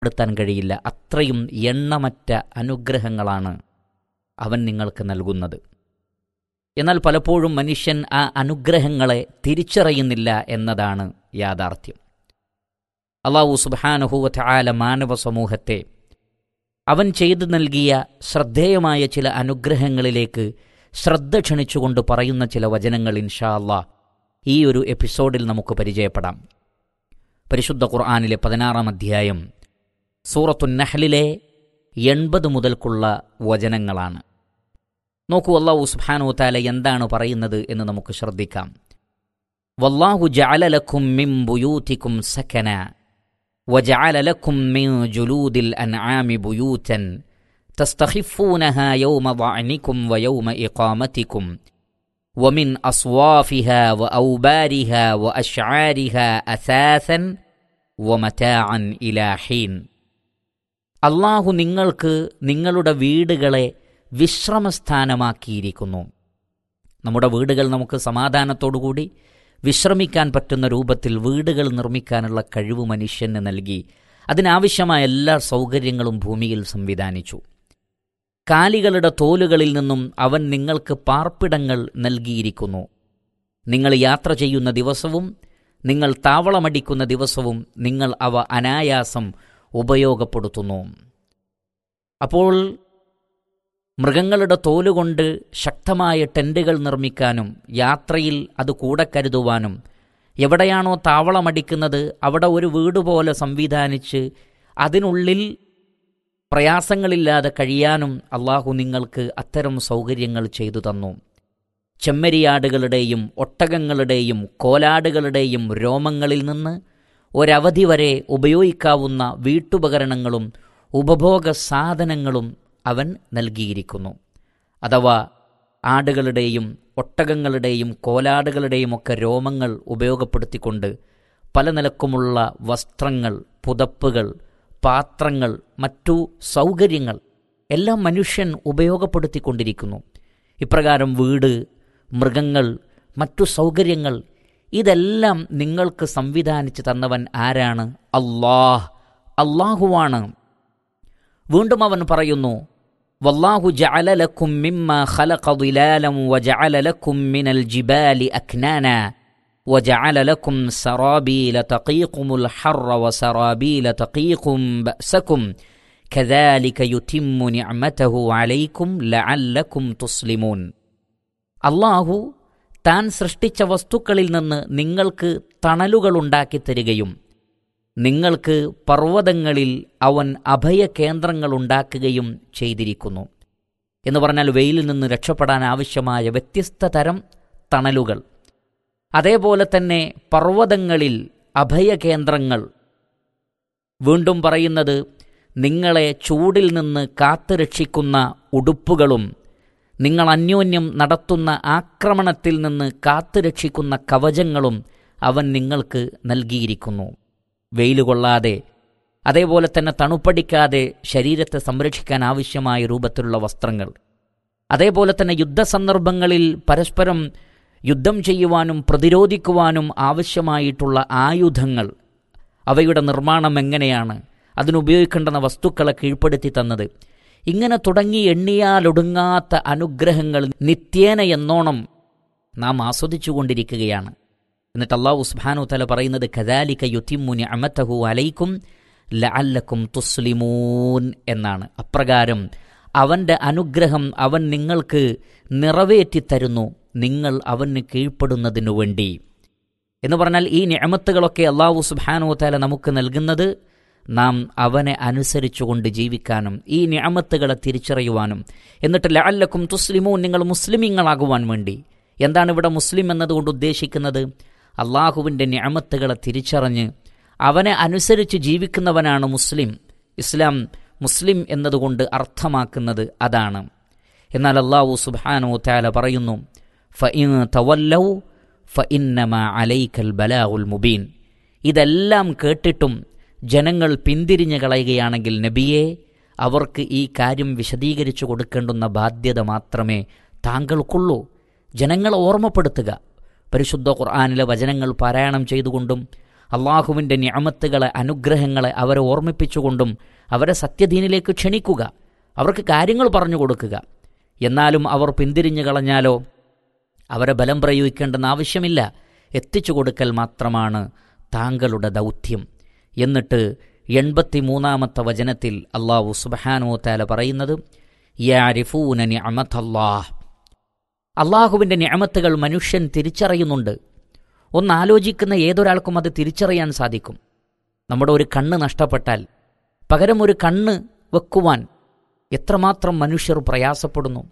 പ്പെടുത്താൻ കഴിയില്ല അത്രയും എണ്ണമറ്റ അനുഗ്രഹങ്ങളാണ് അവൻ നിങ്ങൾക്ക് നൽകുന്നത് എന്നാൽ പലപ്പോഴും മനുഷ്യൻ ആ അനുഗ്രഹങ്ങളെ തിരിച്ചറിയുന്നില്ല എന്നതാണ് യാഥാർത്ഥ്യം അള്ളാഹു സുബാനുഹൂവത്ത് ആല മാനവ സമൂഹത്തെ അവൻ ചെയ്തു നൽകിയ ശ്രദ്ധേയമായ ചില അനുഗ്രഹങ്ങളിലേക്ക് ശ്രദ്ധ ക്ഷണിച്ചുകൊണ്ട് പറയുന്ന ചില വചനങ്ങൾ ഇൻഷാ അള്ളാ ഈ ഒരു എപ്പിസോഡിൽ നമുക്ക് പരിചയപ്പെടാം പരിശുദ്ധ ഖുർആാനിലെ പതിനാറാം അധ്യായം സൂറത്തു നഹ്ലിലെ എൺപത് മുതൽക്കുള്ള വചനങ്ങളാണ് നോക്കൂ അള്ളാഹു സുബ്ഹാനഹു താല എന്താണ് പറയുന്നത് എന്ന് നമുക്ക് ശ്രദ്ധിക്കാം വല്ലാഹു ജഅലലക്കും മിൻ ബുയൂതിക്കും സകന وجعل لكم من جلود الأنعام بيوتا تستخفونها يوم ضعنكم ويوم إقامتكم ومن أصوافها وأوبارها وأشعارها أثاثا ومتاعا إلى حين അള്ളാഹു നിങ്ങൾക്ക് നിങ്ങളുടെ വീടുകളെ വിശ്രമസ്ഥാനമാക്കിയിരിക്കുന്നു നമ്മുടെ വീടുകൾ നമുക്ക് സമാധാനത്തോടുകൂടി വിശ്രമിക്കാൻ പറ്റുന്ന രൂപത്തിൽ വീടുകൾ നിർമ്മിക്കാനുള്ള കഴിവ് മനുഷ്യന് നൽകി അതിനാവശ്യമായ എല്ലാ സൗകര്യങ്ങളും ഭൂമിയിൽ സംവിധാനിച്ചു കാലികളുടെ തോലുകളിൽ നിന്നും അവൻ നിങ്ങൾക്ക് പാർപ്പിടങ്ങൾ നൽകിയിരിക്കുന്നു നിങ്ങൾ യാത്ര ചെയ്യുന്ന ദിവസവും നിങ്ങൾ താവളമടിക്കുന്ന ദിവസവും നിങ്ങൾ അവ അനായാസം ഉപയോഗപ്പെടുത്തുന്നു അപ്പോൾ മൃഗങ്ങളുടെ തോലുകൊണ്ട് ശക്തമായ ടെൻറ്റുകൾ നിർമ്മിക്കാനും യാത്രയിൽ അത് കൂടെ കരുതുവാനും എവിടെയാണോ താവളമടിക്കുന്നത് അവിടെ ഒരു വീട് പോലെ സംവിധാനിച്ച് അതിനുള്ളിൽ പ്രയാസങ്ങളില്ലാതെ കഴിയാനും അള്ളാഹു നിങ്ങൾക്ക് അത്തരം സൗകര്യങ്ങൾ ചെയ്തു തന്നു ചെമ്മരിയാടുകളുടെയും ഒട്ടകങ്ങളുടെയും കോലാടുകളുടെയും രോമങ്ങളിൽ നിന്ന് ഒരവധി വരെ ഉപയോഗിക്കാവുന്ന വീട്ടുപകരണങ്ങളും ഉപഭോഗ സാധനങ്ങളും അവൻ നൽകിയിരിക്കുന്നു അഥവാ ആടുകളുടെയും ഒട്ടകങ്ങളുടെയും കോലാടുകളുടെയും ഒക്കെ രോമങ്ങൾ ഉപയോഗപ്പെടുത്തിക്കൊണ്ട് പല നിലക്കുമുള്ള വസ്ത്രങ്ങൾ പുതപ്പുകൾ പാത്രങ്ങൾ മറ്റു സൗകര്യങ്ങൾ എല്ലാം മനുഷ്യൻ ഉപയോഗപ്പെടുത്തിക്കൊണ്ടിരിക്കുന്നു ഇപ്രകാരം വീട് മൃഗങ്ങൾ മറ്റു സൗകര്യങ്ങൾ ഇതെല്ലാം നിങ്ങൾക്ക് സംവിധാനിച്ചു തന്നവൻ ആരാണ് അള്ളാഹ് അള്ളാഹുവാണ് വീണ്ടും അവൻ പറയുന്നു വല്ലാഹു ജഅലലക്കും മിമ്മ ഖലഖ ദിലാലം വജഅലലക്കും മിനൽ ജിബാലി അക്നാന وجعل لكم سرابيل تقيكم الحر وسرابيل تقيكم بأسكم كذلك يتم نعمته عليكم لعلكم تصلمون അള്ളാഹു താൻ സൃഷ്ടിച്ച വസ്തുക്കളിൽ നിന്ന് നിങ്ങൾക്ക് തണലുകളുണ്ടാക്കി തരികയും നിങ്ങൾക്ക് പർവ്വതങ്ങളിൽ അവൻ അഭയ കേന്ദ്രങ്ങൾ ഉണ്ടാക്കുകയും ചെയ്തിരിക്കുന്നു എന്ന് പറഞ്ഞാൽ വെയിലിൽ നിന്ന് രക്ഷപ്പെടാൻ ആവശ്യമായ വ്യത്യസ്ത തരം തണലുകൾ അതേപോലെ തന്നെ പർവ്വതങ്ങളിൽ അഭയകേന്ദ്രങ്ങൾ വീണ്ടും പറയുന്നത് നിങ്ങളെ ചൂടിൽ നിന്ന് കാത്തുരക്ഷിക്കുന്ന ഉടുപ്പുകളും നിങ്ങൾ അന്യോന്യം നടത്തുന്ന ആക്രമണത്തിൽ നിന്ന് കാത്തുരക്ഷിക്കുന്ന കവചങ്ങളും അവൻ നിങ്ങൾക്ക് നൽകിയിരിക്കുന്നു വെയിൽ കൊള്ളാതെ അതേപോലെ തന്നെ തണുപ്പടിക്കാതെ ശരീരത്തെ സംരക്ഷിക്കാൻ ആവശ്യമായ രൂപത്തിലുള്ള വസ്ത്രങ്ങൾ അതേപോലെ തന്നെ യുദ്ധസന്ദർഭങ്ങളിൽ പരസ്പരം യുദ്ധം ചെയ്യുവാനും പ്രതിരോധിക്കുവാനും ആവശ്യമായിട്ടുള്ള ആയുധങ്ങൾ അവയുടെ നിർമ്മാണം എങ്ങനെയാണ് അതിനുപയോഗിക്കേണ്ടുന്ന വസ്തുക്കളെ കീഴ്പ്പെടുത്തി തന്നത് ഇങ്ങനെ തുടങ്ങി എണ്ണിയാലൊടുങ്ങാത്ത അനുഗ്രഹങ്ങൾ നിത്യേന എന്നോണം നാം ആസ്വദിച്ചുകൊണ്ടിരിക്കുകയാണ് എന്നിട്ട് അള്ളാഹു സുബ്ഹാനു തല പറയുന്നത് കദാലിക യുത്തിമുനി അമത്തഹു അലൈക്കും ലഅല്ലക്കും തുസ്ലിമൂൻ എന്നാണ് അപ്രകാരം അവൻ്റെ അനുഗ്രഹം അവൻ നിങ്ങൾക്ക് നിറവേറ്റിത്തരുന്നു നിങ്ങൾ അവന് കീഴ്പ്പെടുന്നതിനു വേണ്ടി എന്ന് പറഞ്ഞാൽ ഈ ഞാമത്തുകളൊക്കെ അള്ളാഹു സുബ്ഹാനു താല നമുക്ക് നൽകുന്നത് നാം അവനെ അനുസരിച്ചുകൊണ്ട് ജീവിക്കാനും ഈ ഞാമത്തുകളെ തിരിച്ചറിയുവാനും എന്നിട്ട് ലഅല്ലക്കും തുസ്ലിമൂൻ നിങ്ങൾ മുസ്ലിമീങ്ങളാകുവാൻ വേണ്ടി എന്താണ് ഇവിടെ മുസ്ലിം എന്നതുകൊണ്ട് ഉദ്ദേശിക്കുന്നത് അള്ളാഹുവിൻ്റെ ഞാമത്തുകളെ തിരിച്ചറിഞ്ഞ് അവനെ അനുസരിച്ച് ജീവിക്കുന്നവനാണ് മുസ്ലിം ഇസ്ലാം മുസ്ലിം എന്നതുകൊണ്ട് അർത്ഥമാക്കുന്നത് അതാണ് എന്നാൽ അള്ളാഹു സുബ്ഹാനു താല പറയുന്നു ഫഇൻ തവല്ലൗ ഫഇന്നമ അലൈക്കൽ ബലാഉൽ മുബീൻ ഇതെല്ലാം കേട്ടിട്ടും ജനങ്ങൾ പിന്തിരിഞ്ഞു കളയുകയാണെങ്കിൽ നബിയെ അവർക്ക് ഈ കാര്യം വിശദീകരിച്ചു കൊടുക്കേണ്ടുന്ന ബാധ്യത മാത്രമേ താങ്കൾക്കുള്ളൂ ജനങ്ങളെ ഓർമ്മപ്പെടുത്തുക പരിശുദ്ധ ഖുർആാനിലെ വചനങ്ങൾ പാരായണം ചെയ്തുകൊണ്ടും അള്ളാഹുവിൻ്റെ ഞാമത്തുകളെ അനുഗ്രഹങ്ങളെ അവരെ ഓർമ്മിപ്പിച്ചുകൊണ്ടും അവരെ സത്യദീനിലേക്ക് ക്ഷണിക്കുക അവർക്ക് കാര്യങ്ങൾ പറഞ്ഞു കൊടുക്കുക എന്നാലും അവർ പിന്തിരിഞ്ഞു കളഞ്ഞാലോ അവരെ ബലം പ്രയോഗിക്കേണ്ടെന്ന് ആവശ്യമില്ല എത്തിച്ചു കൊടുക്കൽ മാത്രമാണ് താങ്കളുടെ ദൗത്യം എന്നിട്ട് എൺപത്തി മൂന്നാമത്തെ വചനത്തിൽ അള്ളാഹു സുബഹാനോ താല പറയുന്നത് യാരിഫൂന നിഅമത്തല്ലാഹ് അള്ളാഹുവിൻ്റെ നിഅമത്തുകൾ മനുഷ്യൻ തിരിച്ചറിയുന്നുണ്ട് ഒന്നാലോചിക്കുന്ന ഏതൊരാൾക്കും അത് തിരിച്ചറിയാൻ സാധിക്കും നമ്മുടെ ഒരു കണ്ണ് നഷ്ടപ്പെട്ടാൽ പകരം ഒരു കണ്ണ് വെക്കുവാൻ എത്രമാത്രം മനുഷ്യർ പ്രയാസപ്പെടുന്നു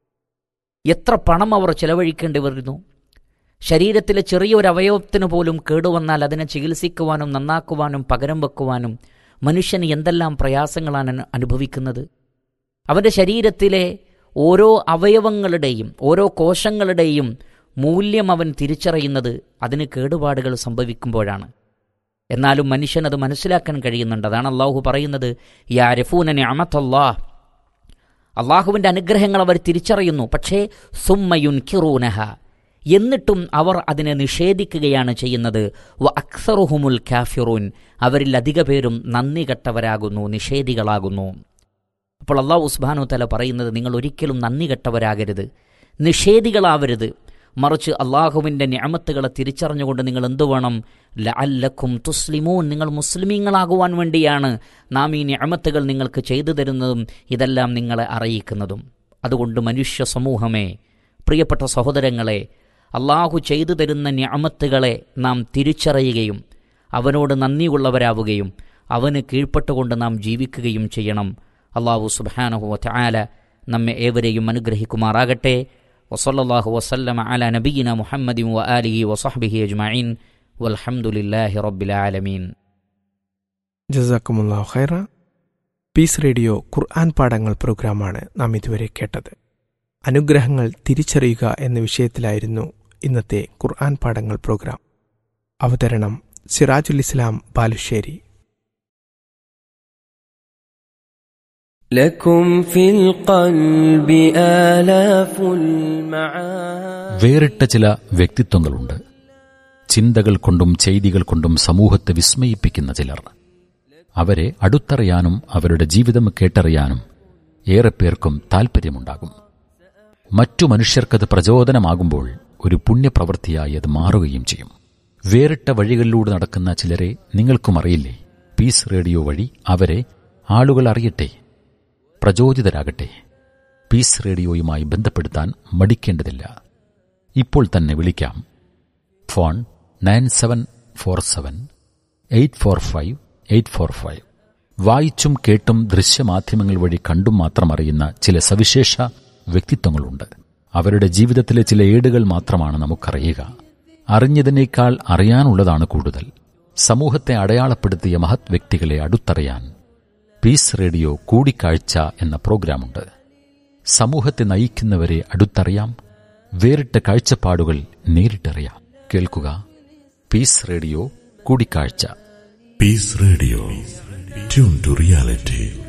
എത്ര പണം അവർ ചെലവഴിക്കേണ്ടി വരുന്നു ശരീരത്തിലെ ചെറിയൊരു അവയവത്തിന് പോലും കേടുവന്നാൽ അതിനെ ചികിത്സിക്കുവാനും നന്നാക്കുവാനും പകരം വെക്കുവാനും മനുഷ്യന് എന്തെല്ലാം പ്രയാസങ്ങളാണ് അനു- അനുഭവിക്കുന്നത് അവൻ്റെ ശരീരത്തിലെ ഓരോ അവയവങ്ങളുടെയും ഓരോ കോശങ്ങളുടെയും മൂല്യം അവൻ തിരിച്ചറിയുന്നത് അതിന് കേടുപാടുകൾ സംഭവിക്കുമ്പോഴാണ് എന്നാലും മനുഷ്യനത് മനസ്സിലാക്കാൻ കഴിയുന്നുണ്ട് അതാണ് അള്ളാഹു പറയുന്നത് യാരഫൂനനെ അമത്തല്ലാഹ് അള്ളാഹുവിൻ്റെ അനുഗ്രഹങ്ങൾ അവർ തിരിച്ചറിയുന്നു പക്ഷേ സുമ്മയുൻ കിറൂനഹ എന്നിട്ടും അവർ അതിനെ നിഷേധിക്കുകയാണ് ചെയ്യുന്നത് വ അക്സറുഹുമുൽ കാഫിറൂൻ അവരിൽ അധിക പേരും നന്ദി കെട്ടവരാകുന്നു നിഷേധികളാകുന്നു അപ്പോൾ അള്ളാഹു ഉസ്ബാനു തല പറയുന്നത് നിങ്ങൾ ഒരിക്കലും നന്ദി കെട്ടവരാകരുത് നിഷേധികളാവരുത് മറിച്ച് അള്ളാഹുവിൻ്റെ ഞാമത്തുകളെ തിരിച്ചറിഞ്ഞുകൊണ്ട് നിങ്ങൾ എന്തു വേണം ലഅല്ലക്കും തുസ്ലിമൂൻ നിങ്ങൾ മുസ്ലിമീങ്ങളാകുവാൻ വേണ്ടിയാണ് നാം ഈ ഞാമത്തുകൾ നിങ്ങൾക്ക് ചെയ്തു തരുന്നതും ഇതെല്ലാം നിങ്ങളെ അറിയിക്കുന്നതും അതുകൊണ്ട് മനുഷ്യ സമൂഹമേ പ്രിയപ്പെട്ട സഹോദരങ്ങളെ അള്ളാഹു ചെയ്തു തരുന്ന ഞാമത്തുകളെ നാം തിരിച്ചറിയുകയും അവനോട് നന്ദിയുള്ളവരാവുകയും അവന് കീഴ്പ്പെട്ടുകൊണ്ട് നാം ജീവിക്കുകയും ചെയ്യണം അള്ളാഹു സുബാനഹു വല നമ്മെ ഏവരെയും അനുഗ്രഹിക്കുമാറാകട്ടെ വസല്ലാഹു വസല്ലമ അല നബീന മുഹമ്മദി വ ആലിഹി വസഹബിഹി അജ്മഈൻ വൽഹംദുലില്ലാഹി റബ്ബിൽ ആലമീൻ ജസാക്കുമുല്ലാ ഖൈറ പീസ് റേഡിയോ ഖുർആൻ പാഠങ്ങൾ പ്രോഗ്രാമാണ് നാം ഇതുവരെ കേട്ടത് അനുഗ്രഹങ്ങൾ തിരിച്ചറിയുക എന്ന വിഷയത്തിലായിരുന്നു ഇന്നത്തെ ഖുർആൻ പാഠങ്ങൾ പ്രോഗ്രാം അവതരണം സിറാജുൽ ഇസ്ലാം ബാലുശ്ശേരി لكم في القلب آلاف المعاني വേറിട്ട ചില വ്യക്തിത്വങ്ങളുണ്ട് ചിന്തകൾ കൊണ്ടും ചെയ്തികൾ കൊണ്ടും സമൂഹത്തെ വിസ്മയിപ്പിക്കുന്ന ചിലർ അവരെ അടുത്തറിയാനും അവരുടെ ജീവിതം കേട്ടറിയാനും ഏറെ പേർക്കും താൽപ്പര്യമുണ്ടാകും മറ്റു മനുഷ്യർക്കത് പ്രചോദനമാകുമ്പോൾ ഒരു പുണ്യപ്രവൃത്തിയായി അത് മാറുകയും ചെയ്യും വേറിട്ട വഴികളിലൂടെ നടക്കുന്ന ചിലരെ നിങ്ങൾക്കും അറിയില്ലേ പീസ് റേഡിയോ വഴി അവരെ ആളുകൾ അറിയട്ടെ പ്രചോദിതരാകട്ടെ പീസ് റേഡിയോയുമായി ബന്ധപ്പെടുത്താൻ മടിക്കേണ്ടതില്ല ഇപ്പോൾ തന്നെ വിളിക്കാം phone nine seven four seven eight four five eight four five വായിച്ചും കേട്ടും ദൃശ്യമാധ്യമങ്ങൾ വഴി കണ്ടും മാത്രം അറിയുന്ന ചില സവിശേഷ വ്യക്തിത്വങ്ങളുണ്ട് അവരുടെ ജീവിതത്തിലെ ചില ഏടുകൾ മാത്രമാണ് നമുക്കറിയുക അറിഞ്ഞതിനേക്കാൾ അറിയാനുള്ളതാണ് കൂടുതൽ സമൂഹത്തെ അടയാളപ്പെടുത്തിയ മഹത് വ്യക്തികളെ അടുത്തറിയാൻ പീസ് റേഡിയോ കൂടിക്കാഴ്ച എന്ന പ്രോഗ്രാമുണ്ട് സമൂഹത്തെ നയിക്കുന്നവരെ അടുത്തറിയാം വേറിട്ട കാഴ്ചപ്പാടുകൾ നേരിട്ടറിയാം കേൾക്കുക പീസ് റേഡിയോ കൂടിക്കാഴ്ച Peace Radio. Tune to reality.